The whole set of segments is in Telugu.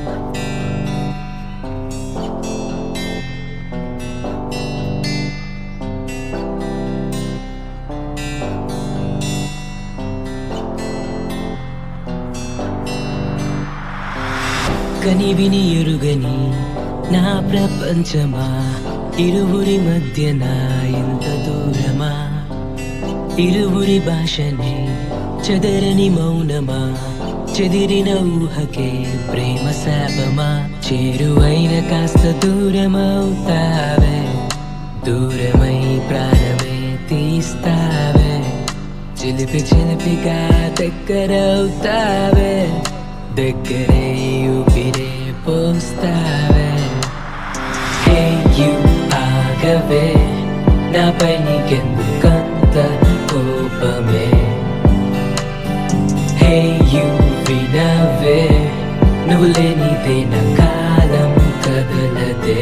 కని విని ఎరుగని నా ప్రపంచమా ఇరువురి మధ్య నా ఇంత దూరమా ఇరువురి భాషని చెదరని మౌనమా చెదిరిన ఊహకే ప్రేమ శాపమా చేరువైన కాస్త దూరమవుతావే దూరమై ప్రాణమే తీస్తావే చిలిపి చిలిపిగా దగ్గరవుతావే దగ్గరే ఊపిరే పోస్తావే హే యు ఆగవే నాపై నీకెందుకంత కోపమే హే యు వినవే నువ్వు లేనిదే నా కాలం కదలదే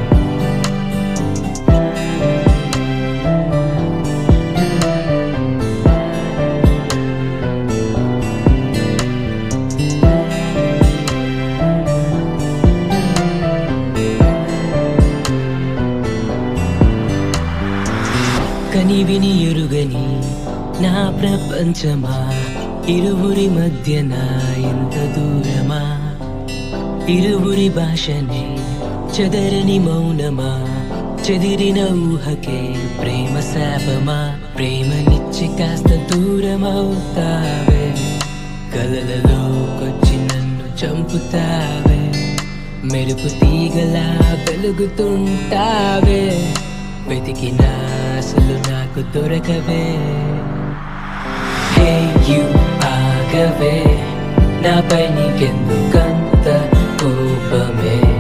కని విని ఎరుగని నా ప్రపంచమా ఇరువురి మధ్య నా ఇంత దూరమా ఇరువురి భాషనే చెదరని మౌనమా చెదిరిన ఊహకే ప్రేమ శాపమా ప్రేమనిచ్చి కాస్త దూరమవుతావే కలలలోకొచ్చి నన్ను చంపుతావే మెరుపు తీగలా వెలుగుతుంటావే వెతికిన అసలు నాకు దొరకవే హే యు ఆగవే నాపై నీకెందుకంత కోపమే